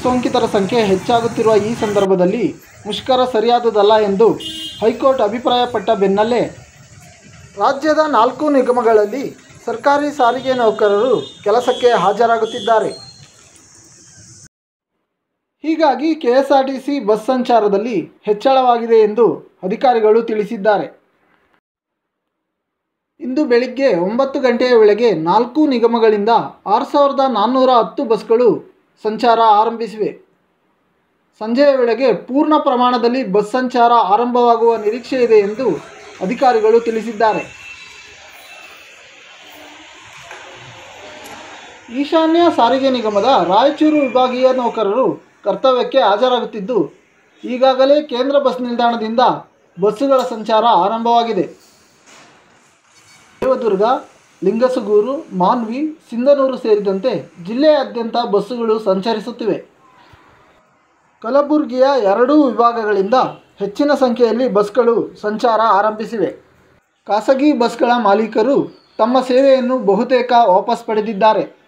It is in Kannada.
ಸೋಂಕಿತರ ಸಂಖ್ಯೆ ಹೆಚ್ಚಾಗುತ್ತಿರುವ ಈ ಸಂದರ್ಭದಲ್ಲಿ ಮುಷ್ಕರ ಸರಿಯಾದುದಲ್ಲ ಎಂದು ಹೈಕೋರ್ಟ್ ಅಭಿಪ್ರಾಯಪಟ್ಟ ಬೆನ್ನಲ್ಲೇ ರಾಜ್ಯದ ನಾಲ್ಕು ನಿಗಮಗಳಲ್ಲಿ ಸರ್ಕಾರಿ ಸಾರಿಗೆ ನೌಕರರು ಕೆಲಸಕ್ಕೆ ಹಾಜರಾಗುತ್ತಿದ್ದಾರೆ ಹೀಗಾಗಿ ಕೆಎಸ್ಆರ್ಟಿಸಿ ಬಸ್ ಸಂಚಾರದಲ್ಲಿ ಹೆಚ್ಚಳವಾಗಿದೆ ಎಂದು ಅಧಿಕಾರಿಗಳು ತಿಳಿಸಿದ್ದಾರೆ ಇಂದು ಬೆಳಿಗ್ಗೆ ಒಂಬತ್ತು ಗಂಟೆಯ ವೇಳೆಗೆ ನಾಲ್ಕು ನಿಗಮಗಳಿಂದ ಆರು ಸಾವಿರದ ನಾನ್ನೂರ ಹತ್ತು ಬಸ್ಗಳು ಸಂಚಾರ ಆರಂಭಿಸಿವೆ ಸಂಜೆಯ ವೇಳೆಗೆ ಪೂರ್ಣ ಪ್ರಮಾಣದಲ್ಲಿ ಬಸ್ ಸಂಚಾರ ಆರಂಭವಾಗುವ ನಿರೀಕ್ಷೆ ಇದೆ ಎಂದು ಅಧಿಕಾರಿಗಳು ತಿಳಿಸಿದ್ದಾರೆ ಈಶಾನ್ಯ ಸಾರಿಗೆ ನಿಗಮದ ರಾಯಚೂರು ವಿಭಾಗೀಯ ನೌಕರರು ಕರ್ತವ್ಯಕ್ಕೆ ಹಾಜರಾಗುತ್ತಿದ್ದು ಈಗಾಗಲೇ ಕೇಂದ್ರ ಬಸ್ ನಿಲ್ದಾಣದಿಂದ ಬಸ್ಸುಗಳ ಸಂಚಾರ ಆರಂಭವಾಗಿದೆ ದೇವದುರ್ಗ ಲಿಂಗಸಗೂರು ಮಾನ್ವಿ ಸಿಂಧನೂರು ಸೇರಿದಂತೆ ಜಿಲ್ಲೆಯಾದ್ಯಂತ ಬಸ್ಸುಗಳು ಸಂಚರಿಸುತ್ತಿವೆ ಕಲಬುರಗಿಯ ಎರಡೂ ವಿಭಾಗಗಳಿಂದ ಹೆಚ್ಚಿನ ಸಂಖ್ಯೆಯಲ್ಲಿ ಬಸ್ಗಳು ಸಂಚಾರ ಆರಂಭಿಸಿವೆ ಖಾಸಗಿ ಬಸ್ಗಳ ಮಾಲೀಕರು ತಮ್ಮ ಸೇವೆಯನ್ನು ಬಹುತೇಕ ವಾಪಸ್ ಪಡೆದಿದ್ದಾರೆ